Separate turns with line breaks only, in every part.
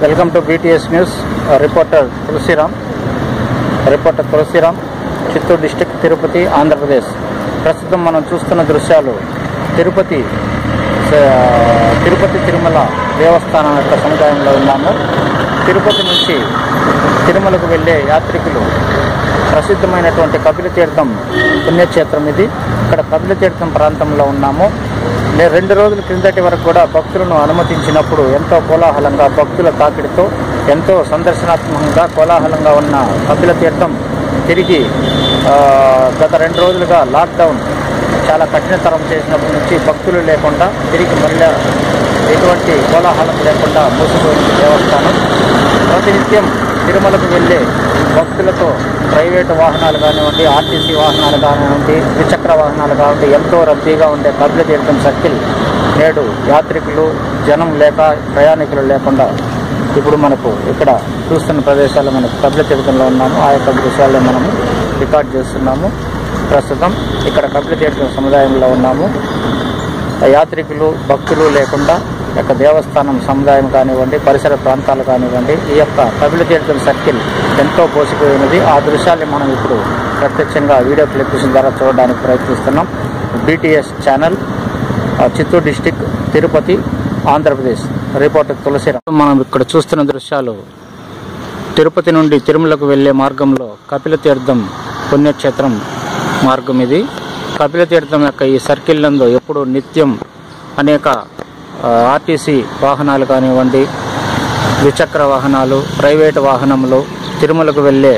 welcome to BTS news reporter Tulasiram reporter Tulasiram Chittoor district Tirupati Andhra Pradesh ప్రస్తుతం మనం చూస్తున్న దృశ్యాలు తిరుపతి స- తిరుపతి తిరుమల దేవస్థానం యొక్క సముదాయంలో ఉన్నాము తిరుపతి నుంచి తిరుమలకు వెళ్ళే యాత్రికులు ప్రసిద్ధమైనటువంటి కపిల తీర్థం పుణ్యక్షేత్రం ఇది ఇక్కడ కపిల తీర్థం ప్రాంతంలో ఉన్నాము నే- రెండు రోజుల క్రిందటి వరకు కూడా భక్తులను అనుమతించినప్పుడు ఎంతో కోలాహలంగా భక్తుల తాకిడితో ఎంతో సందర్శనాత్మకంగా కోలాహలంగా ఉన్న కపిల తీర్థం తిరిగి ఆ, గత రెండు రోజులుగా లాక్డౌన్ చాలా కఠినతరం చేసినప్పటి నుంచి భక్తులు లేకుండా తిరిగి మళ్ళీ ఎటువంటి కోలాహలం లేకుండా మూసిపోయింది దేవస్థానం ప్రతినిత్యం తిరుమలకు వెళ్ళే భక్తులతో ప్రైవేటు వాహనాలు కానివ్వండి ఆర్టీసీ వాహనాలు కానివ్వండి ద్విచక్ర వాహనాలు కానివ్వండి ఎంతో రద్దీగా ఉండే కపిల తీర్థం సర్కిల్ నేడు యాత్రికులు జనం లేక ప్రయాణికులు లేకుండా ఇప్పుడు మనకు ఇక్కడ చూస్తున్న ప్రదేశాల్లో మనకు కపిల తీర్థంలో ఉన్నాము ఆ యొక్క దృశ్యాల్లో మనము రికార్డ్ చేస్తున్నాము ప్రస్తుతం ఇక్కడ కపిల తీర్థం సముదాయంలో ఉన్నాము యాత్రికులు భక్తులు లేకుండా ఈ యొక్క దేవస్థానం సముదాయం కానివ్వండి పరిసర ప్రాంతాలు కానివ్వండి ఈ యొక్క కపిల తీర్థం సర్కిల్ ఎంతో పోసిపోయినది ఆ దృశ్యాన్ని మనం ఇప్పుడు ప్రత్యక్షంగా వీడియో క్లిప్స్ ద్వారా చూడడానికి ప్రయత్నిస్తున్నాం బీటీఎస్ ఛానల్ ఆ, చిత్తూరు డిస్టిక్ తిరుపతి ఆంధ్రప్రదేశ్ రిపోర్టర్ తులసిరామ్ మనం ఇక్కడ చూస్తున్న దృశ్యాలు తిరుపతి నుండి తిరుమలకు వెళ్ళే మార్గంలో కపిల తీర్థం పుణ్యక్షేత్రం మార్గం ఇది కపిల తీర్థం యొక్క ఈ సర్కిల్ నందు ఎప్పుడు నిత్యం అనేక ఆ, ఆర్టీసీ వాహనాలు కానివ్వండి ద్విచక్ర వాహనాలు ప్రైవేటు వాహనములు తిరుమలకు వెళ్ళే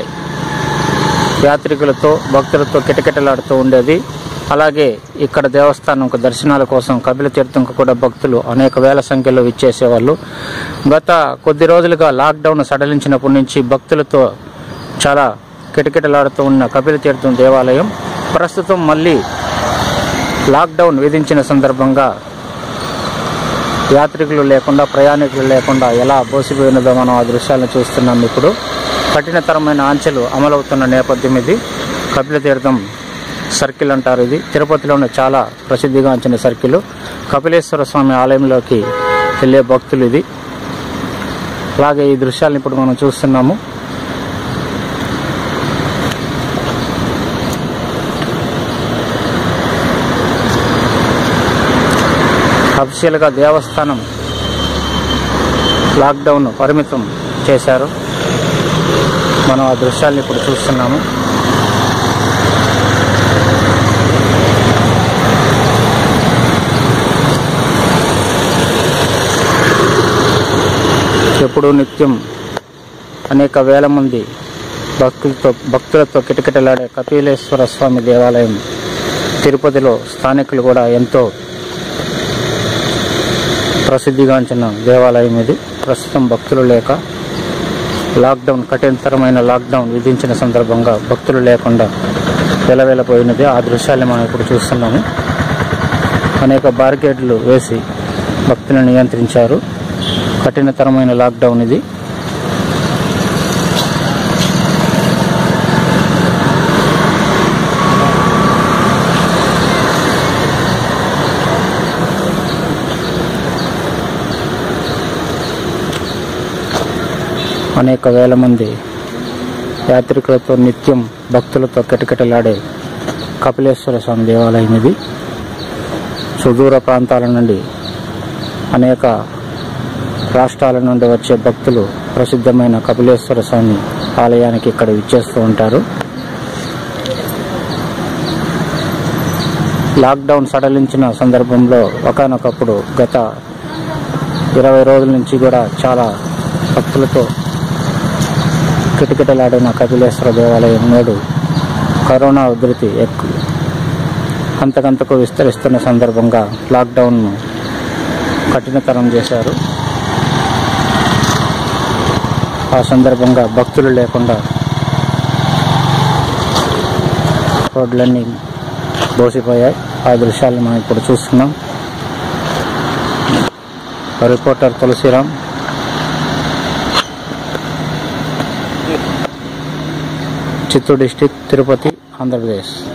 యాత్రికులతో భక్తులతో కిటకిటలాడుతూ ఉండేది అలాగే ఇక్కడ దేవస్థానం దర్శనాల కోసం కపిల తీర్థంకు కూడా భక్తులు అనేక వేల సంఖ్యలో విచ్చేసేవాళ్ళు గత కొద్ది రోజులుగా లాక్డౌన్ సడలించినప్పటి నుంచి భక్తులతో చాలా కిటకిటలాడుతూ ఉన్న కపిల తీర్థం దేవాలయం ప్రస్తుతం మళ్ళీ లాక్డౌన్ విధించిన సందర్భంగా యాత్రికులు లేకుండా ప్రయాణికులు లేకుండా ఎలా బోసిపోయినదో మనం ఆ దృశ్యాలను చూస్తున్నాం ఇప్పుడు కఠినతరమైన ఆంక్షలు అమలవుతున్న నేపథ్యం ఇది కపిల తీర్థం సర్కిల్ అంటారు ఇది తిరుపతిలోనే చాలా ప్రసిద్ధిగాంచిన సర్కిల్ కపిలేశ్వర స్వామి ఆలయంలోకి వెళ్ళే భక్తులు ఇది అలాగే ఈ దృశ్యాలను ఇప్పుడు మనం చూస్తున్నాము అఫీషియల్గా దేవస్థానం లాక్డౌన్ పరిమితం చేశారు మనం ఆ దృశ్యాలను ఇప్పుడు చూస్తున్నాము ఎప్పుడు నిత్యం అనేక వేల మంది భక్తులతో భక్తులతో కిటకిటలాడే కపిలేశ్వర స్వామి దేవాలయం తిరుపతిలో స్థానికులు కూడా ఎంతో ప్రసిద్ధిగాంచిన దేవాలయం ఇది ప్రస్తుతం భక్తులు లేక లాక్డౌన్ కఠినతరమైన లాక్డౌన్ విధించిన సందర్భంగా భక్తులు లేకుండా వెలవెలపోయినది ఆ దృశ్యాన్ని మనం ఇప్పుడు చూస్తున్నాము అనేక బారికేడ్లు వేసి భక్తులను నియంత్రించారు కఠినతరమైన లాక్డౌన్ ఇది అనేక వేల మంది యాత్రికులతో నిత్యం భక్తులతో కిటకిటలాడే కపిలేశ్వర స్వామి దేవాలయం ఇది సుదూర ప్రాంతాల నుండి అనేక రాష్ట్రాల నుండి వచ్చే భక్తులు ప్రసిద్ధమైన కపిలేశ్వర స్వామి ఆలయానికి ఇక్కడ విచ్చేస్తూ ఉంటారు లాక్డౌన్ సడలించిన సందర్భంలో ఒకనొకప్పుడు గత ఇరవై రోజుల నుంచి కూడా చాలా భక్తులతో కిటకిటలాడిన కపిలేశ్వర దేవాలయం నేడు కరోనా ఉధృతి ఎక్కువ అంతకంతకు విస్తరిస్తున్న సందర్భంగా లాక్డౌన్ను కఠినతరం చేశారు ఆ సందర్భంగా భక్తులు లేకుండా రోడ్లన్నీ బోసిపోయాయి ఆ దృశ్యాలను మనం ఇప్పుడు చూస్తున్నాం రిపోర్టర్ తులసిరామ్ చిత్తూరు డిస్టిక్ తిరుపతి ఆంధ్రప్రదేశ్